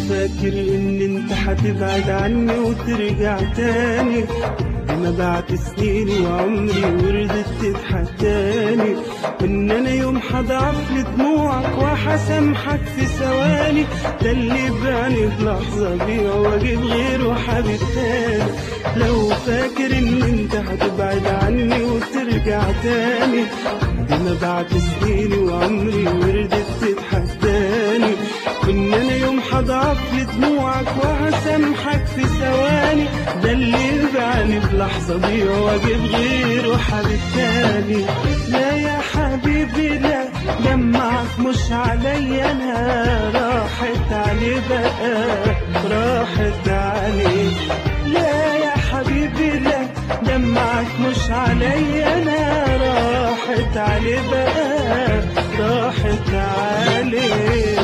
فاكر ان انت هتبعد عني وترجع تاني ما بعد سنيني وعمري ورضيت تتحداني وان انا يوم هضعف لدموعك وهسامحك في ثواني ده اللي بعني في لحظة بيع واجيب غيره حبيب تاني لو فاكر ان انت هتبعد عني وترجع تاني دي ما بعد سنيني وعمري ورضيت تتحداني وان انا يوم هضعف لدموعك وهسامحك في ثواني ده اللي يبعني في لحظة بيع واجيب غيره حبيب تاني لا يا حبيبي لا دمعك مش عليا انا راحت علي بقى راحت علي لا يا حبيبي لا دمعك مش عليا انا راحت علي بقى راحت عليك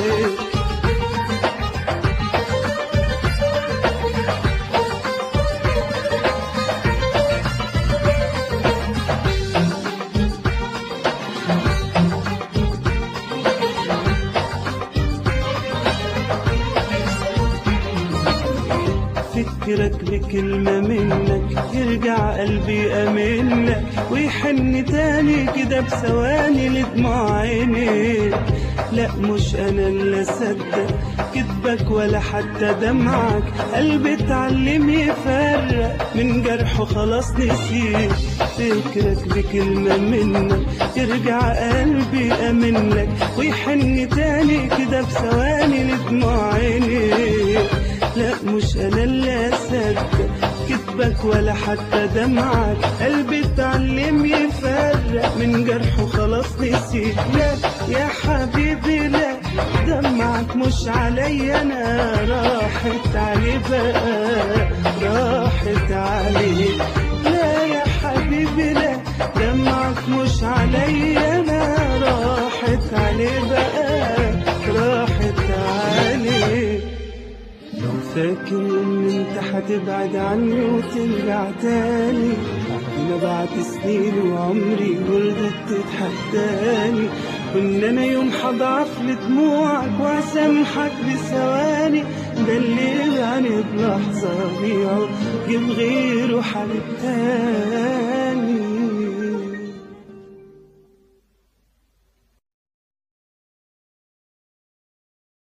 فكرك بكلمة منك يرجع قلبي أمنك ويحن تاني كده بثواني لدموع عينيك لا مش أنا اللي أصدق كدبك ولا حتى دمعك قلبي اتعلم يفرق من جرحه خلاص نسيت فكرك بكلمة منك يرجع قلبي أمنك ويحن تاني كده بثواني لدموع عينيك لا مش انا اللي اصدق كذبك ولا حتى دمعك قلبي اتعلم يفرق من جرحه خلاص نسيت لا يا حبيبي لا دمعك مش عليا انا راحت علي بقى راحت علي لا يا حبيبي لا دمعك مش عليا انا راحت علي بقى راحت علي لو فاكر ان انت هتبعد عني وترجع تاني انا بعد سنين وعمري ورضت تتحداني وان انا يوم هضعف لدموعك واسامحك بثواني ده اللي يعني بلحظة بيعه جيب غيره حبيب تاني